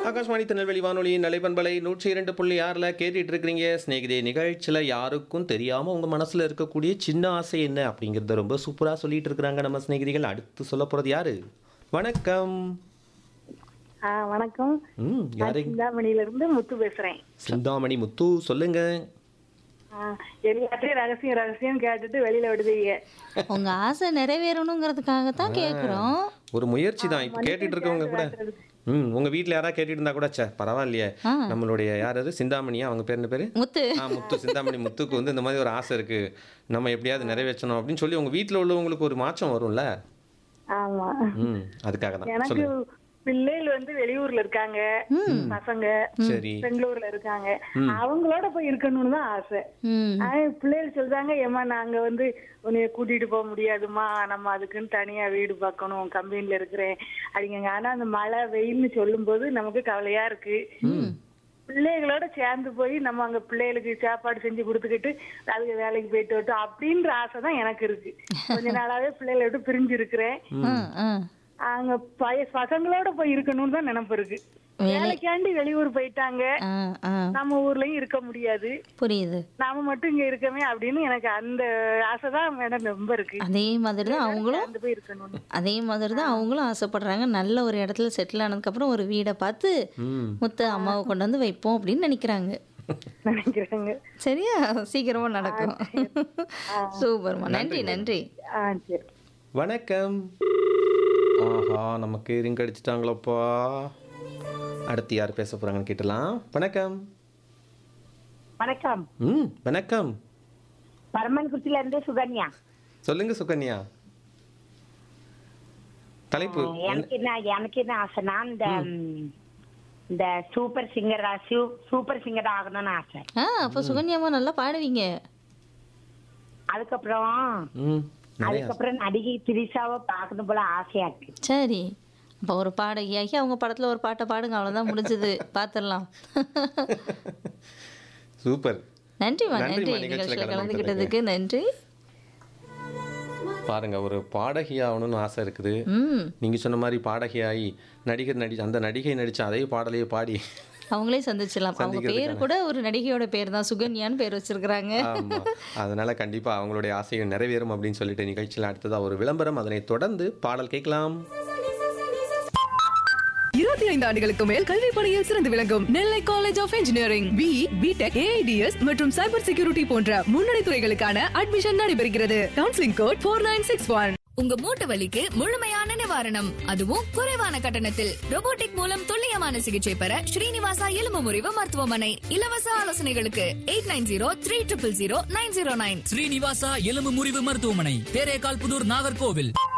ஆகாஷ்வாணி திருநெல்வேலி வானொலி நலைபண்பலை நூற்றி இரண்டு புள்ளி ஆறில் கேட்டுட்டு இருக்கிறீங்க ஸ்நேகிதே நிகழ்ச்சியில் யாருக்கும் தெரியாமல் உங்கள் மனசில் இருக்கக்கூடிய சின்ன ஆசை என்ன அப்படிங்கிறத ரொம்ப சூப்பராக சொல்லிட்டு இருக்கிறாங்க நம்ம சிநேகிதிகள் அடுத்து சொல்ல போகிறது யாரு வணக்கம் ஆ வணக்கம் ம் யாரு சிந்தாமணியில இருந்து முத்து பேசுறேன் சிந்தாமணி முத்து சொல்லுங்க ஆ, எல்லாத்தையும் ரகசியம் ரகசியம் கேட்டுட்டு வெளியில விடுதீங்க உங்க ஆசை நிறைவேறணுங்கிறதுக்காக தான் கேக்குறோம் ஒரு முயற்சி தான் இப்போ கேட்டுட்டு இருக்கவங்க கூட ம் உங்கள் வீட்டில் யாராவது கேட்டுட்டு இருந்தா கூட சே பரவாயில்லையே ஆ. நம்மளுடைய யார் அது சிந்தாமணியா அவங்க பேர் என்ன பேர் முத்து ஆ முத்து சிந்தாமணி முத்துக்கு வந்து இந்த மாதிரி ஒரு ஆசை இருக்கு நம்ம எப்படியாவது நிறைவேற்றணும் அப்படின்னு சொல்லி உங்க வீட்டில் உள்ளவங்களுக்கு ஒரு மாற்றம் வரும்ல ஆமா ம் அதுக்காக தான் எனக்கு சொல்லுங்க பிள்ளைகள் வந்து வெளியூர்ல இருக்காங்க பசங்க சரி பெங்களூர்ல இருக்காங்க அவங்களோட போய் இருக்கணும்னு தான் ஆசை ம் ஆனா, பிள்ளைகள் சொல்றாங்க ஏமா நாங்க வந்து உன்னைய கூட்டிட்டு போக முடியாதுமா நம்ம அதுக்குன்னு தனியா வீடு பார்க்கணும் கம்பெனில இருக்கிறேன் அப்படிங்க ஆனா அந்த மழை வெயில்னு சொல்லும்போது நமக்கு கவலையா இருக்கு பிள்ளைகளோட சேர்ந்து போய் நம்ம அங்க பிள்ளைகளுக்கு சாப்பாடு செஞ்சு கொடுத்துக்கிட்டு அதுக்கு வேலைக்கு போயிட்டு வரட்டும் அப்படின்ற ஆசை தான் எனக்கு இருக்கு கொஞ்ச நாளாவே பிள்ளைகளை விட்டு பிரிஞ்சு இருக்கிறேன் ஆ, ஆ. அங்க பய பசங்களோட போய் இருக்கணும்னு தான் நினைப்பு இருக்கு வேலைக்காண்டி வெளியூர் போயிட்டாங்க ஆ, ஆ. நம்ம ஊர்லயும் இருக்க முடியாது புரியுது நாம மட்டும் இங்க இருக்கமே அப்படின்னு எனக்கு அந்த ஆசை தான் மேடம் ரொம்ப இருக்கு அதே மாதிரி தான் அவங்களும் சேர்ந்து போய் இருக்கணும் அதே மாதிரி தான் அவங்களும் ஆசைப்படுறாங்க நல்ல ஒரு இடத்துல செட்டில் ஆனதுக்கப்புறம் ஒரு வீடை பார்த்து ம் முத்து அம்மாவை கொண்டு வந்து வைப்போம் அப்படின்னு நினைக்கிறாங்க நினைக்கிறாங்க சரியா சீக்கிரமா நடக்கும் சூப்பர்மா நன்றி நன்றி ஆ சரி வணக்கம் ஆஹா நமக்கு ரிங் அடிச்சிட்டாங்களப்பா அடுத்து யார் பேச போறாங்கன்னு கேட்டலாம் வணக்கம் வணக்கம் ம் வணக்கம் பரமன்குச்சில இருந்து சுகன்யா சொல்லுங்க சுகன்யா தலைப்பு எனக்கு என்ன எனக்கு என்ன ஆசைனா இந்த ம், இந்த சூப்பர் சிங்கரா சூப்பர் சிங்கர் ஆகணும்னு ஆசை ஆ அப்போ சுகன்யாமா நல்லா பாடுவீங்க அதுக்கப்புறம் ம் நிறைய அதுக்கப்புறம் நடிகை திரிசாவை பார்க்கணும் போல ஆசையா இருக்கு சரி அப்போ ஒரு பாடகியாகி அவங்க படத்துல ஒரு பாட்டை பாடுங்க அவ்வளவுதான் முடிஞ்சது பார்த்துடலாம் சூப்பர் நன்றிம்மா நன்றிம்மா, நன்றி நிகழ்ச்சியில நிகழ்ச்சியில் கலந்துக்கிட்டதுக்கு. கலந்துக்கிட்டதுக்கு நன்றி பாருங்க ஒரு பாடகி ஆகணும்னு ஆசை இருக்குது ம் நீங்க சொன்ன மாதிரி பாடகியாகி நடிகர் நடி அந்த நடிகை நடிச்ச அதே பாடலையே பாடி அவங்களே சந்திச்சிடலாம் அவங்க பேர் கூட ஒரு நடிகையோட பேர் தான் சுகன்யான்னு பேர் வச்சிருக்கிறாங்க ஆமா அதனால கண்டிப்பா அவங்களுடைய ஆசையும் நிறைவேறும் அப்படின்னு சொல்லிட்டு நிகழ்ச்சியில் அடுத்ததா ஒரு விளம்பரம் அதனை தொடர்ந்து பாடல் கேட்கலாம் இருபத்தி ஐந்து ஆண்டுகளுக்கு மேல் கல்வி பணியில் சிறந்து விளங்கும் Nellai college of engineering B BTech AIDS மற்றும் சைபர் செக்யூரிட்டி போன்ற முன்னணி துறைகளுக்கான அட்மிஷன் நடைபெறுகிறது counselling code four nine six one உங்க மூட்டு வலிக்கு முழுமையான நிவாரணம் அதுவும் குறைவான கட்டணத்தில் robotic மூலம் துல்லியமான சிகிச்சை பெற ஸ்ரீனிவாசா எலும்பு முறிவு மருத்துவமனை இலவச ஆலோசனைகளுக்கு eight nine zero three triple zero nine zero nine Srinivasa எலும்பு முறிவு மருத்துவமனை தேரேகால் புதூர் நாகர்கோவில்